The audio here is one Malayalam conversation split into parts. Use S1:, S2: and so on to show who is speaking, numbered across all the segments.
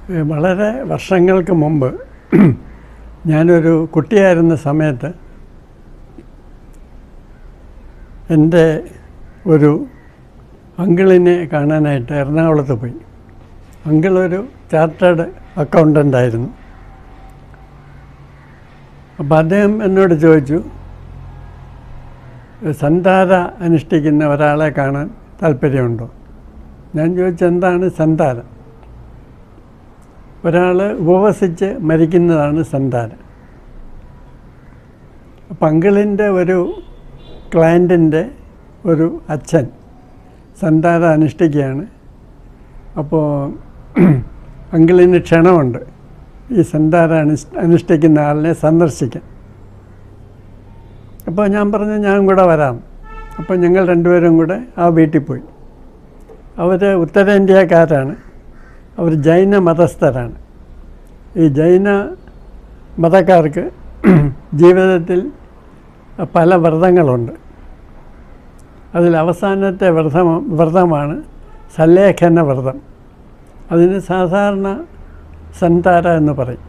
S1: ഏഹ് വളരെ വർഷങ്ങൾക്ക് മുമ്പ് ഞാനൊരു കുട്ടിയായിരുന്ന സമയത്ത് എൻ്റെ ഒരു അങ്കിളിനെ കാണാനായിട്ട് എറണാകുളത്ത് പോയി അങ്കിൾ ഒരു ചാർട്ടേഡ് അക്കൗണ്ടൻ്റ് ആയിരുന്നു അപ്പോൾ അദ്ദേഹം എന്നോട് ചോദിച്ചു സന്താര അനുഷ്ഠിക്കുന്ന ഒരാളെ കാണാൻ താല്പര്യമുണ്ടോ ഞാൻ ചോദിച്ചു എന്താണ് സന്താര ഒരാൾ ഉപവസിച്ച് മരിക്കുന്നതാണ് സന്താര അപ്പം അങ്കിളിൻ്റെ ഒരു ക്ലയൻറ്റിൻ്റെ ഒരു അച്ഛൻ സന്താര അനുഷ്ഠിക്കുകയാണ് അപ്പോൾ അങ്കിളിന് ക്ഷണമുണ്ട് ഈ സന്താര അനുഷ് അനുഷ്ഠിക്കുന്ന ആളിനെ സന്ദർശിക്കാൻ അപ്പോൾ ഞാൻ പറഞ്ഞു ഞാൻ കൂടെ വരാം അപ്പോൾ ഞങ്ങൾ രണ്ടുപേരും കൂടെ ആ വീട്ടിൽ പോയി അവർ ഉത്തരേന്ത്യക്കാരാണ് അവർ ജൈന മതസ്ഥരാണ് ഈ ജൈന മതക്കാർക്ക് ജീവിതത്തിൽ പല വ്രതങ്ങളുണ്ട് അതിൽ അവസാനത്തെ വ്രതം വ്രതമാണ് സല്ലേഖന വ്രതം അതിന് സാധാരണ സന്താര എന്ന് പറയും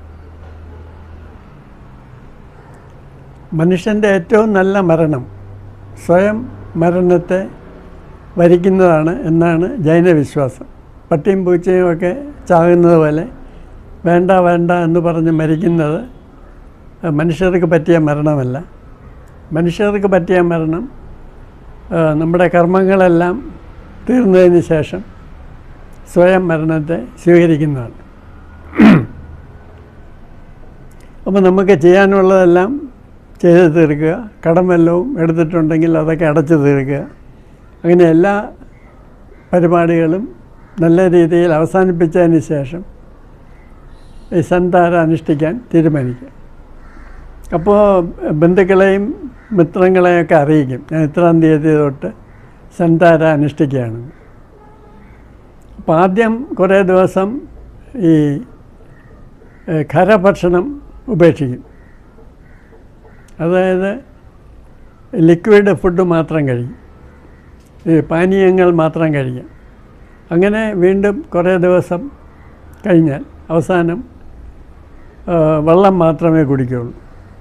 S1: മനുഷ്യൻ്റെ ഏറ്റവും നല്ല മരണം സ്വയം മരണത്തെ വരിക്കുന്നതാണ് എന്നാണ് ജൈന വിശ്വാസം പട്ടിയും പൂച്ചയും ഒക്കെ ചാകുന്നത് പോലെ വേണ്ട വേണ്ട എന്ന് പറഞ്ഞ് മരിക്കുന്നത് അഹ് മനുഷ്യർക്ക് പറ്റിയ മരണമല്ല മനുഷ്യർക്ക് പറ്റിയ മരണം ആഹ് നമ്മുടെ കർമ്മങ്ങളെല്ലാം തീർന്നതിന് ശേഷം സ്വയം മരണത്തെ സ്വീകരിക്കുന്നതാണ് അപ്പോൾ നമുക്ക് ചെയ്യാനുള്ളതെല്ലാം ചെയ്ത് തീർക്കുക കടം വല്ലവും എടുത്തിട്ടുണ്ടെങ്കിൽ അതൊക്കെ അടച്ചു തീർക്കുക അങ്ങനെ എല്ലാ പരിപാടികളും നല്ല രീതിയിൽ അവസാനിപ്പിച്ചതിന് ശേഷം ഈ സന്താര അനുഷ്ഠിക്കാൻ തീരുമാനിക്കുക അപ്പോൾ ബന്ധുക്കളെയും മിത്രങ്ങളെയൊക്കെ അറിയിക്കും ഞാൻ ഇത്രാം തീയതി തൊട്ട് സന്താര അനുഷ്ഠിക്കുകയാണ് അപ്പോൾ ആദ്യം കുറേ ദിവസം ഈ ഏഹ്, ഖരഭക്ഷണം ഉപേക്ഷിക്കും അതായത് ലിക്വിഡ് ഫുഡ് മാത്രം കഴിക്കും ഈ പാനീയങ്ങൾ മാത്രം കഴിക്കാം അങ്ങനെ വീണ്ടും കുറേ ദിവസം കഴിഞ്ഞാൽ അവസാനം ആ, വെള്ളം മാത്രമേ കുടിക്കുകയുള്ളൂ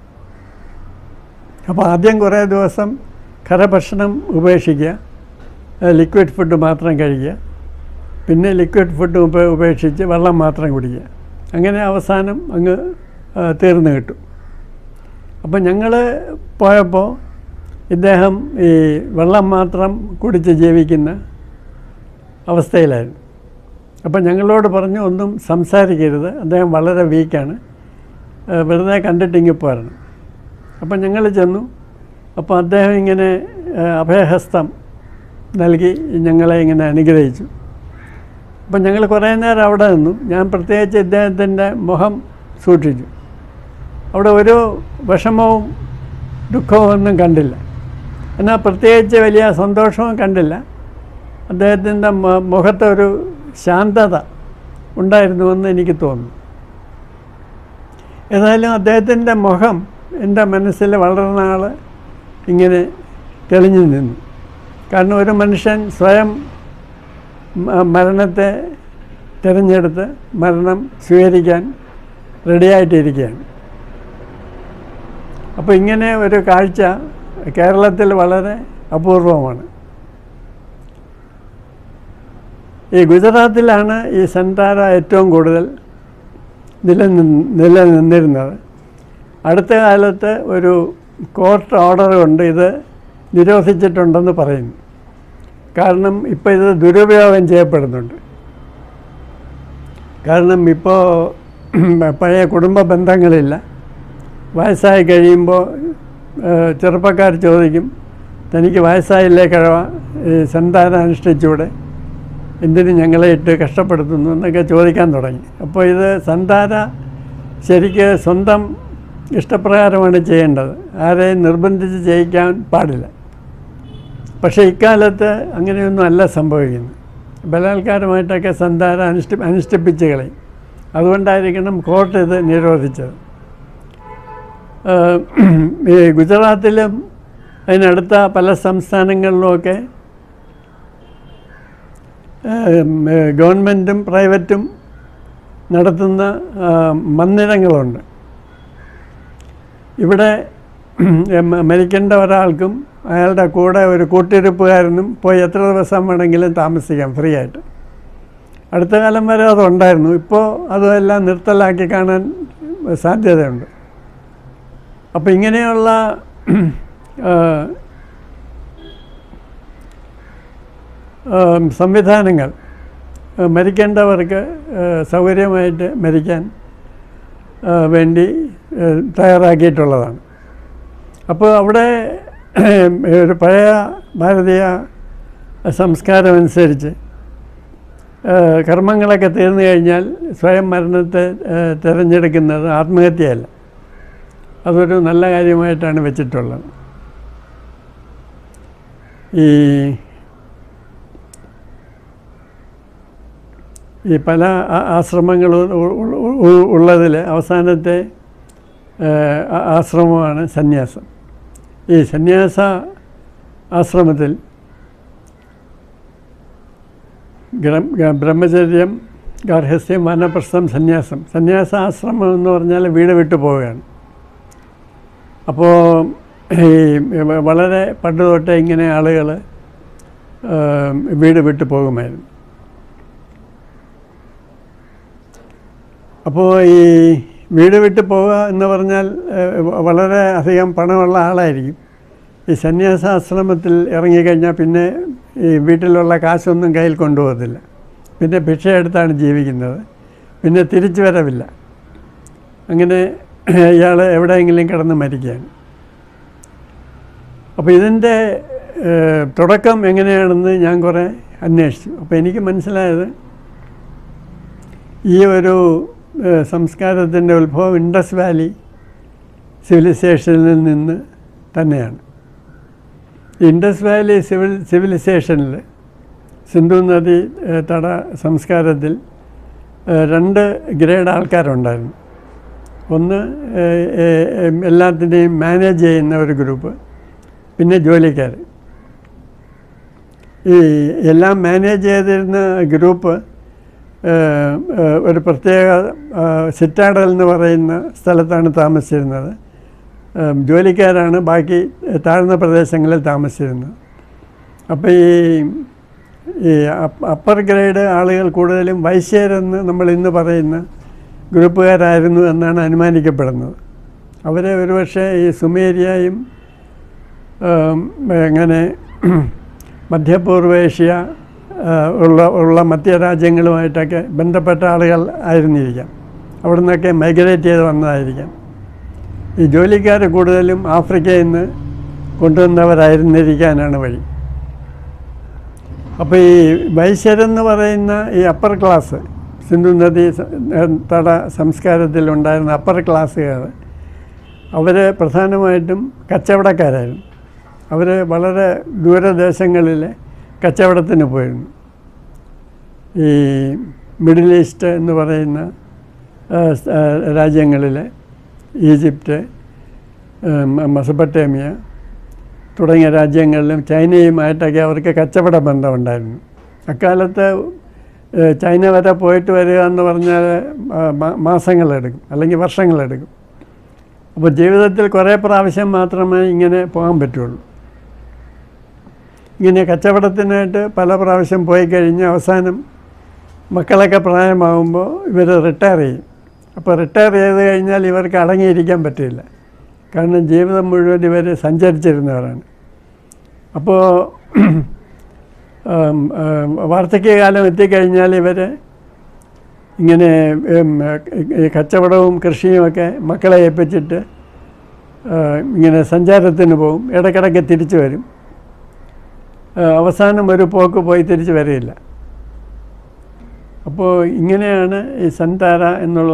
S1: അപ്പോൾ ആദ്യം കുറേ ദിവസം ഖരഭക്ഷണം ഉപേക്ഷിക്കുക ആ, ലിക്വിഡ് ഫുഡ് മാത്രം കഴിക്കുക പിന്നെ ലിക്വിഡ് ഫുഡ് ഉപ ഉപേക്ഷിച്ച് വെള്ളം മാത്രം കുടിക്കുക അങ്ങനെ അവസാനം അങ്ങ് ആ, തീർന്നു കിട്ടും അപ്പം ഞങ്ങൾ പോയപ്പോൾ ഇദ്ദേഹം ഈ വെള്ളം മാത്രം കുടിച്ച് ജീവിക്കുന്ന അവസ്ഥയിലായിരുന്നു അപ്പം ഞങ്ങളോട് പറഞ്ഞു ഒന്നും സംസാരിക്കരുത് അദ്ദേഹം വളരെ വീക്കാണ് ഏഹ് വെറുതെ കണ്ടിട്ടിങ്ങി പോരണം അപ്പം ഞങ്ങൾ ചെന്നു അപ്പോൾ അദ്ദേഹം ഇങ്ങനെ ഏഹ് അഭയഹസ്തം നൽകി ഞങ്ങളെ ഇങ്ങനെ അനുഗ്രഹിച്ചു അപ്പം ഞങ്ങൾ കുറേ നേരം അവിടെ നിന്നു ഞാൻ പ്രത്യേകിച്ച് ഇദ്ദേഹത്തിൻ്റെ മുഖം സൂക്ഷിച്ചു അവിടെ ഒരു വിഷമവും ദുഃഖവും ഒന്നും കണ്ടില്ല എന്നാൽ പ്രത്യേകിച്ച് വലിയ സന്തോഷവും കണ്ടില്ല അദ്ദേഹത്തിൻ്റെ മ- മുഖത്തൊരു ശാന്തത ഉണ്ടായിരുന്നുവെന്ന് എനിക്ക് തോന്നുന്നു ഏതായാലും അദ്ദേഹത്തിൻ്റെ മുഖം എൻ്റെ മനസ്സിൽ വളരെ നാൾ ഇങ്ങനെ തെളിഞ്ഞു നിന്നു കാരണം ഒരു മനുഷ്യൻ സ്വയം മ- മരണത്തെ തിരഞ്ഞെടുത്ത് മരണം സ്വീകരിക്കാൻ റെഡിയായിട്ടിരിക്കുകയാണ് അപ്പോൾ ഇങ്ങനെ ഒരു കാഴ്ച കേരളത്തിൽ വളരെ അപൂർവമാണ് ഈ ഗുജറാത്തിലാണ് ഈ സന്താര ഏറ്റവും കൂടുതൽ നിലനിന്ന് നിലനിന്നിരുന്നത് അടുത്ത കാലത്ത് ഒരു കോർട്ട് ഓർഡർ കൊണ്ട് ഇത് നിരോധിച്ചിട്ടുണ്ടെന്ന് പറയുന്നു കാരണം ഇപ്പോൾ ഇത് ദുരുപയോഗം ചെയ്യപ്പെടുന്നുണ്ട് കാരണം ഇപ്പോൾ പഴയ കുടുംബ ബന്ധങ്ങളില്ല വയസ്സായി കഴിയുമ്പോൾ ഏഹ്, ചെറുപ്പക്കാർ ചോദിക്കും തനിക്ക് വയസ്സായില്ലേ കിഴവ ഈ സന്താനം അനുഷ്ഠിച്ചൂടെ എന്തിന് ഞങ്ങളെ ഇട്ട് കഷ്ടപ്പെടുത്തുന്നു എന്നൊക്കെ ചോദിക്കാൻ തുടങ്ങി അപ്പോൾ ഇത് സന്താന ശരിക്ക് സ്വന്തം ഇഷ്ടപ്രകാരമാണ് ചെയ്യേണ്ടത് ആരെയും നിർബന്ധിച്ച് ചെയ്യിക്കാൻ പാടില്ല പക്ഷേ ഇക്കാലത്ത് അങ്ങനെയൊന്നും അല്ല സംഭവിക്കുന്നത് ബലാത്കാരമായിട്ടൊക്കെ സന്താനം അനുഷ്ഠി അനുഷ്ഠിപ്പിച്ച് കളയും അതുകൊണ്ടായിരിക്കണം കോർട്ട് ഇത് നിരോധിച്ചത് ഏഹ് ഈ ഗുജറാത്തിലും അതിനടുത്ത പല സംസ്ഥാനങ്ങളിലുമൊക്കെ ഏഹ്, ഏഹ്, ഗവൺമെൻറ്റും പ്രൈവറ്റും നടത്തുന്ന ആ, മന്ദിരങ്ങളുണ്ട് ഇവിടെ മ- മരിക്കേണ്ട ഒരാൾക്കും അയാളുടെ കൂടെ ഒരു കൂട്ടിരിപ്പുകാരനും പോയി എത്ര ദിവസം വേണമെങ്കിലും താമസിക്കാം ഫ്രീ ആയിട്ട് അടുത്ത കാലം വരെ അതുണ്ടായിരുന്നു ഇപ്പോൾ അതെല്ലാം നിർത്തലാക്കി കാണാൻ സാധ്യതയുണ്ട് അപ്പോൾ ഇങ്ങനെയുള്ള ആ, ആ, സംവിധാനങ്ങൾ ആ, മരിക്കേണ്ടവർക്ക് ആ, സൗകര്യമായിട്ട് മരിക്കാൻ ആ, വേണ്ടി ആ, തയ്യാറാക്കിയിട്ടുള്ളതാണ് അപ്പോൾ അവിടെ ഒരു പഴയ ഭാരതീയ സംസ്കാരം അനുസരിച്ച് ആ, കർമ്മങ്ങളൊക്കെ തീർന്നു കഴിഞ്ഞാൽ സ്വയം മരണത്തെ ആ, തിരഞ്ഞെടുക്കുന്നത് ആത്മഹത്യയല്ല അതൊരു നല്ല കാര്യമായിട്ടാണ് വെച്ചിട്ടുള്ളത് ഈ ഈ പല ആ- ആശ്രമങ്ങളും ഉള്ളതിൽ അവസാനത്തെ ഏഹ്, ആ- ആശ്രമമാണ് സന്യാസം ഈ സന്യാസ ആശ്രമത്തിൽ ഗ്രം- ഗ- ബ്രഹ്മചര്യം ഗാർഹസ്ഥ്യം വനപ്രസ്ഥം സന്യാസം സന്യാസ ആശ്രമം എന്ന് പറഞ്ഞാൽ വീട് വിട്ടു പോവുകയാണ് അപ്പോൾ ഈ വ- വളരെ പണ്ട് തൊട്ടേ ഇങ്ങനെ ആളുകൾ വീട് വിട്ടു പോകുമായിരുന്നു അപ്പോൾ ഈ വീട് വിട്ട് പോവുക എന്ന് പറഞ്ഞാൽ ഏഹ്, വ- വളരെ അധികം പണമുള്ള ആളായിരിക്കും ഈ സന്യാസാശ്രമത്തിൽ ഇറങ്ങിക്കഴിഞ്ഞാൽ പിന്നെ ഈ വീട്ടിലുള്ള കാശൊന്നും കയ്യിൽ കൊണ്ടുപോകത്തില്ല പിന്നെ ഭിക്ഷ എടുത്താണ് ജീവിക്കുന്നത് പിന്നെ തിരിച്ചു വരവില്ല അങ്ങനെ ഇയാൾ എവിടെയെങ്കിലും കിടന്ന് മരിക്കുകയാണ് അപ്പോൾ ഇതിൻ്റെ ഏഹ്, തുടക്കം എങ്ങനെയാണെന്ന് ഞാൻ കുറേ അന്വേഷിച്ചു അപ്പോൾ എനിക്ക് മനസ്സിലായത് ഈ ഒരു ഏഹ്, സംസ്കാരത്തിൻ്റെ ഉത്ഭവം ഇൻഡസ് വാലി സിവിലൈസേഷനിൽ നിന്ന് തന്നെയാണ് ഈ ഇൻഡസ് വാലി സിവിൽ സിവിലൈസേഷനിൽ സിന്ധു നദി ഏഹ്, തട സംസ്കാരത്തിൽ ഏഹ്, രണ്ട് ഗ്രേഡ് ആൾക്കാരുണ്ടായിരുന്നു ഒന്ന് ഏഹ്, ഏഹ്, എല്ലാത്തിനെയും മാനേജ് ചെയ്യുന്ന ഒരു ഗ്രൂപ്പ് പിന്നെ ജോലിക്കാർ ഈ എല്ലാം മാനേജ് ചെയ്തിരുന്ന ഗ്രൂപ്പ് ഏഹ്, ഏഹ്, ഒരു പ്രത്യേക ഏഹ്, സിറ്റാഡൽ എന്ന് പറയുന്ന സ്ഥലത്താണ് താമസിച്ചിരുന്നത് ഏഹ്, ജോലിക്കാരാണ് ബാക്കി താഴ്ന്ന പ്രദേശങ്ങളിൽ താമസിച്ചിരുന്നത് അപ്പോൾ ഈ ഈ അപ്പ- അപ്പർ ഗ്രേഡ് ആളുകൾ കൂടുതലും വൈശ്യരെന്ന് നമ്മൾ ഇന്ന് പറയുന്ന ഗ്രൂപ്പുകാരായിരുന്നു എന്നാണ് അനുമാനിക്കപ്പെടുന്നത് അവരെ ഒരുപക്ഷെ ഈ സുമേരിയയും ഏം, അങ്ങനെ മധ്യപൂർവേഷ്യ ആ, ഉള്ള ഉള്ള മധ്യരാജ്യങ്ങളുമായിട്ടൊക്കെ ബന്ധപ്പെട്ട ആളുകൾ ആയിരുന്നിരിക്കാം അവിടെ നിന്നൊക്കെ മൈഗ്രേറ്റ് ചെയ്ത് വന്നതായിരിക്കാം ഈ ജോലിക്കാർ കൂടുതലും ആഫ്രിക്കയിൽ നിന്ന് കൊണ്ടുവന്നവരായിരുന്നിരിക്കാനാണ് വഴി അപ്പോൾ ഈ വൈശ്യരെന്ന് പറയുന്ന ഈ അപ്പർ ക്ലാസ് സിന്ധു നദി സ- തട സംസ്കാരത്തിലുണ്ടായിരുന്ന അപ്പർ ക്ലാസ്സുകാർ അവർ പ്രധാനമായിട്ടും കച്ചവടക്കാരായിരുന്നു അവർ വളരെ ദൂരദേശങ്ങളിൽ കച്ചവടത്തിന് പോയിരുന്നു ഈ മിഡിൽ ഈസ്റ്റ് എന്ന് പറയുന്ന ആ, സ്- ആ, രാജ്യങ്ങളിൽ ഈജിപ്റ്റ് ആ, മ- മെസൊപ്പൊട്ടേമിയ തുടങ്ങിയ രാജ്യങ്ങളിലും ചൈനയുമായിട്ടൊക്കെ അവർക്ക് കച്ചവട ബന്ധമുണ്ടായിരുന്നു അക്കാലത്ത് ഏഹ്, ചൈന വരെ പോയിട്ട് വരിക എന്ന് പറഞ്ഞാൽ ആ, മാ- മാസങ്ങളെടുക്കും അല്ലെങ്കിൽ വർഷങ്ങളെടുക്കും അപ്പോൾ ജീവിതത്തിൽ കുറേ പ്രാവശ്യം മാത്രമേ ഇങ്ങനെ പോകാൻ പറ്റുള്ളൂ ഇങ്ങനെ കച്ചവടത്തിനായിട്ട് പല പ്രാവശ്യം പോയി കഴിഞ്ഞ് അവസാനം മക്കളൊക്കെ പ്രായമാകുമ്പോൾ ഇവർ റിട്ടയർ ചെയ്യും അപ്പോൾ റിട്ടയർ ചെയ്ത് കഴിഞ്ഞാൽ ഇവർക്ക് അടങ്ങിയിരിക്കാൻ പറ്റില്ല കാരണം ജീവിതം മുഴുവൻ ഇവർ സഞ്ചരിച്ചിരുന്നവരാണ് അപ്പോൾ ഉം, ഉം, വാർദ്ധക്യകാലം എത്തിക്കഴിഞ്ഞാൽ ഇവർ ഇങ്ങനെ ഉം, ഈ കച്ചവടവും കൃഷിയുമൊക്കെ മക്കളെ ഏൽപ്പിച്ചിട്ട് ആ, ഇങ്ങനെ സഞ്ചാരത്തിന് പോകും ഇടയ്ക്കിടയ്ക്ക് തിരിച്ചു വരും ആ, അവസാനം ഒരു പോക്ക് പോയി തിരിച്ചു വരില്ല അപ്പോൾ ഇങ്ങനെയാണ് ഈ സന്താര എന്നുള്ള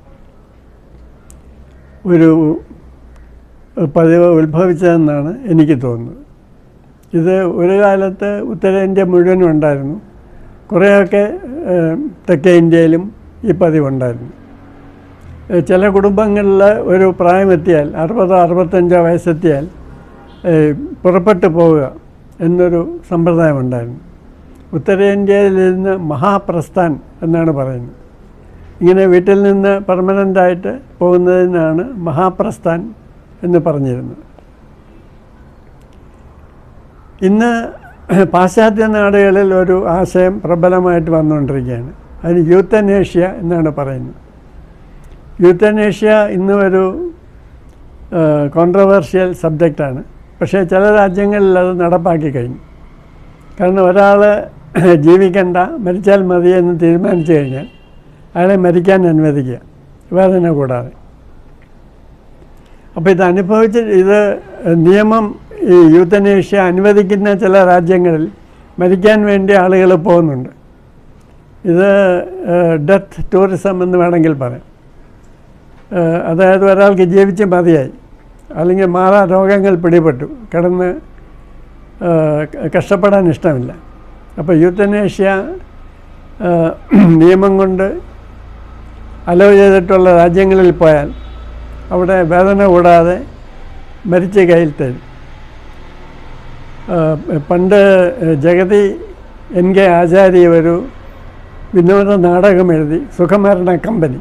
S1: ഒരു പതിവ് ഉത്ഭവിച്ചതെന്നാണ് എനിക്ക് തോന്നുന്നത് ഇത് ഒരു കാലത്ത് ഉത്തരേന്ത്യ മുഴുവനും ഉണ്ടായിരുന്നു കുറേയൊക്കെ ഏഹ്, തെക്കേ ഇന്ത്യയിലും ഈ പതിവുണ്ടായിരുന്നു ഏഹ്, ചില കുടുംബങ്ങളിൽ ഒരു പ്രായമെത്തിയാൽ അറുപതോ അറുപത്തഞ്ചോ വയസ്സെത്തിയാൽ ഏഹ്, പുറപ്പെട്ടു പോവുക എന്നൊരു സമ്പ്രദായമുണ്ടായിരുന്നു ഉത്തരേന്ത്യയിൽ നിന്ന് മഹാപ്രസ്ഥാൻ എന്നാണ് പറയുന്നത് ഇങ്ങനെ വീട്ടിൽ നിന്ന് പെർമനൻ്റായിട്ട് പോകുന്നതിനാണ് മഹാപ്രസ്ഥാൻ എന്ന് പറഞ്ഞിരുന്നത് ഇന്ന് പാശ്ചാത്യ നാടുകളിൽ ഒരു ആശയം പ്രബലമായിട്ട് വന്നുകൊണ്ടിരിക്കുകയാണ് അതിന് യൂത്തനേഷ്യ എന്നാണ് പറയുന്നത് യൂത്തനേഷ്യ ഇന്ന് ഒരു കോൺട്രവേഴ്ഷ്യൽ സബ്ജക്റ്റാണ് പക്ഷേ ചില രാജ്യങ്ങളിൽ അത് നടപ്പാക്കി കഴിഞ്ഞു കാരണം ഒരാൾ ജീവിക്കണ്ട മരിച്ചാൽ മതി എന്ന് തീരുമാനിച്ചു കഴിഞ്ഞാൽ അയാളെ മരിക്കാൻ അനുവദിക്കുക വേദന കൂടാതെ അപ്പോൾ ഇത് അനുഭവിച്ച് ഇത് നിയമം ഈ യൂത്തനേഷ്യ അനുവദിക്കുന്ന ചില രാജ്യങ്ങളിൽ മരിക്കാൻ വേണ്ടി ആളുകൾ പോകുന്നുണ്ട് ഇത് ഡെത്ത് ടൂറിസം എന്ന് വേണമെങ്കിൽ പറയാം ഏഹ് അതായത് ഒരാൾക്ക് ജീവിച്ച് മതിയായി അല്ലെങ്കിൽ മാറാ രോഗങ്ങൾ പിടിപെട്ടു കിടന്ന് ഏഹ് ക- കഷ്ടപ്പെടാൻ ഇഷ്ടമില്ല അപ്പോൾ യൂത്തനേഷ്യ ഏഹ് നിയമം കൊണ്ട് അലോ ചെയ്തിട്ടുള്ള രാജ്യങ്ങളിൽ പോയാൽ അവിടെ വേദന കൂടാതെ മരിച്ച കയ്യിൽ തരും ഏഹ് പണ്ട് ജഗതി എൻ കെ ആചാര്യ ഒരു വിനോദ നാടകം എഴുതി സുഖമരണ കമ്പനി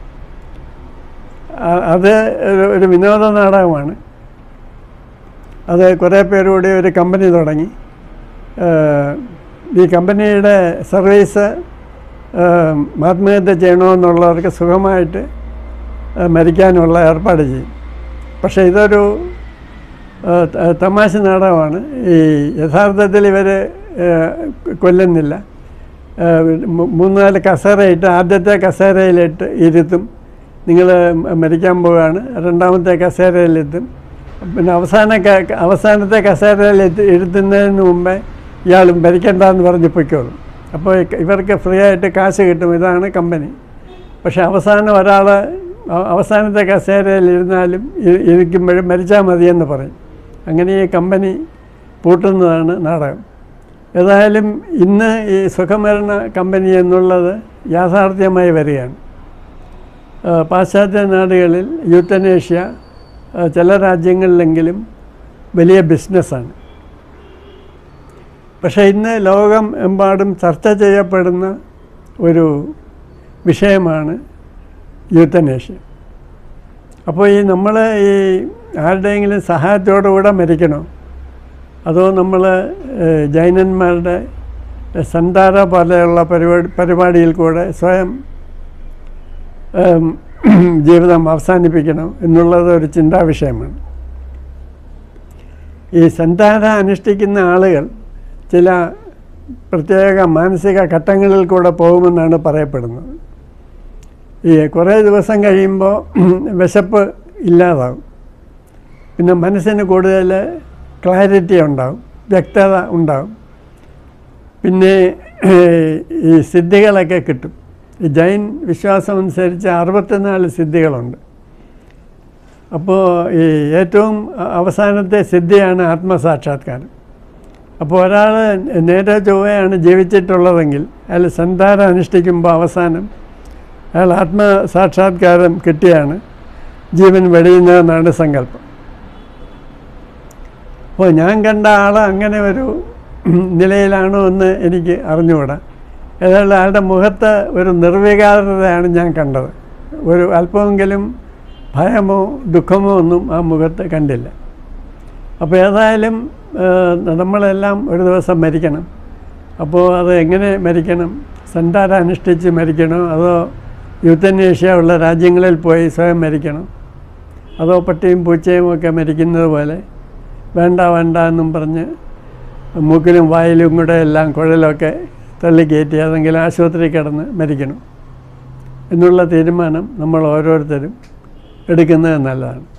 S1: ആ- അത് ഒരു ഒരു വിനോദ നാടകമാണ് അത് കുറേ പേരുകൂടി ഒരു കമ്പനി തുടങ്ങി ഏഹ് ഈ കമ്പനിയുടെ സർവീസ് ഏഹ് ആത്മഹത്യ ചെയ്യണമെന്നുള്ളവർക്ക് സുഖമായിട്ട് ഏഹ് മരിക്കാനുള്ള ഏർപ്പാട് ചെയ്യും പക്ഷേ ഇതൊരു ഏഹ് ത- തമാശ നാടകമാണ് ഈ യഥാർത്ഥത്തിൽ ഇവർ കൊല്ലുന്നില്ല ഏഹ് മൂ- മൂന്നാല് കസേരയിട്ട് ആദ്യത്തെ കസേരയിലിട്ട് ഇരുത്തും നിങ്ങൾ മരിക്കാൻ പോവുകയാണ് രണ്ടാമത്തെ കസേരയിലെത്തും പിന്നെ അവസാന ക- അവസാനത്തെ കസേരയിൽ എത്തി- ഇരുത്തുന്നതിന് മുമ്പേ ഇയാൾ മരിക്കണ്ടെന്ന് പറഞ്ഞ് പൊയ്ക്കോളും അപ്പോൾ ഇ- ഇവർക്ക് ഫ്രീ ആയിട്ട് കാശ് കിട്ടും ഇതാണ് കമ്പനി പക്ഷേ അവസാനം ഒരാൾ അവസാനത്തെ കസേരയിൽ ഇരുന്നാലും ഇ- ഇരിക്കുമ്പോഴും മരിച്ചാൽ മതിയെന്ന് പറയും അങ്ങനെ ഈ കമ്പനി പൂട്ടുന്നതാണ് നാടകം ഏതായാലും ഇന്ന് ഈ സുഖമരണ കമ്പനി എന്നുള്ളത് യാഥാർത്ഥ്യമായി വരികയാണ് ആ, പാശ്ചാത്യ നാടുകളിൽ യൂത്തനേഷ്യ ആ, ചില രാജ്യങ്ങളിലെങ്കിലും വലിയ ബിസിനസ്സാണ് പക്ഷേ ഇന്ന് ലോകം എമ്പാടും ചർച്ച ചെയ്യപ്പെടുന്ന ഒരു വിഷയമാണ് യൂത്തനേഷ്യ അപ്പോൾ ഈ നമ്മൾ ഈ ആരുടെയെങ്കിലും സഹായത്തോടുകൂടെ മരിക്കണോ അതോ നമ്മൾ ജൈനന്മാരുടെ സന്താര പോലെയുള്ള പരിപാടി പരിപാടിയിൽ കൂടെ സ്വയം ഏം, ജീവിതം അവസാനിപ്പിക്കണം എന്നുള്ളത് ഒരു ചിന്താ വിഷയമാണ് ഈ സന്താന അനുഷ്ഠിക്കുന്ന ആളുകൾ ചില പ്രത്യേക മാനസിക ഘട്ടങ്ങളിൽ കൂടെ പോകുമെന്നാണ് പറയപ്പെടുന്നത് ഈ കുറേ ദിവസം കഴിയുമ്പോൾ വിശപ്പ് ഇല്ലാതാവും പിന്നെ മനസ്സിന് കൂടുതൽ ക്ലാരിറ്റി ഉണ്ടാവും വ്യക്തത ഉണ്ടാവും പിന്നെ ഏഹ്, ഈ സിദ്ധികളൊക്കെ കിട്ടും ഈ ജൈൻ വിശ്വാസം അനുസരിച്ച് അറുപത്തിനാല് സിദ്ധികളുണ്ട് അപ്പോൾ ഈ ഏറ്റവും അ- അവസാനത്തെ സിദ്ധിയാണ് ആത്മസാക്ഷാത്കാരം അപ്പോൾ ഒരാൾ നേരെ ചൊവ്വയാണ് ജീവിച്ചിട്ടുള്ളതെങ്കിൽ അയാൾ സന്താനം അനുഷ്ഠിക്കുമ്പോൾ അവസാനം അയാൾ ആത്മസാക്ഷാത്കാരം കിട്ടിയാണ് ജീവൻ വെടിയുന്നതെന്നാണ് സങ്കല്പം അപ്പോൾ ഞാൻ കണ്ട ആൾ അങ്ങനെ ഒരു നിലയിലാണോ എന്ന് എനിക്ക് അറിഞ്ഞുകൂടാ ഏതായാലും അയാളുടെ മുഖത്ത് ഒരു നിർവികാരതയാണ് ഞാൻ കണ്ടത് ഒരു അല്പമെങ്കിലും ഭയമോ ദുഃഖമോ ഒന്നും ആ മുഖത്ത് കണ്ടില്ല അപ്പോൾ ഏതായാലും ഏഹ്, നമ്മളെല്ലാം ഒരു ദിവസം മരിക്കണം അപ്പോൾ അത് എങ്ങനെ മരിക്കണം സന്താനം അനുഷ്ഠിച്ച് മരിക്കണോ അതോ യൂത്തനേഷ്യ ഉള്ള രാജ്യങ്ങളിൽ പോയി സ്വയം മരിക്കണം അതോ പട്ടിയും പൂച്ചയും ഒക്കെ മരിക്കുന്നത് പോലെ വേണ്ട വേണ്ട എന്നും പറഞ്ഞ് മൂക്കിലും വായിലും കൂടെ എല്ലാം കുഴലൊക്കെ തള്ളിക്കയറ്റി ഏതെങ്കിലും ആശുപത്രി കിടന്ന് മരിക്കണം എന്നുള്ള തീരുമാനം നമ്മൾ ഓരോരുത്തരും എടുക്കുന്നത് നല്ലതാണ്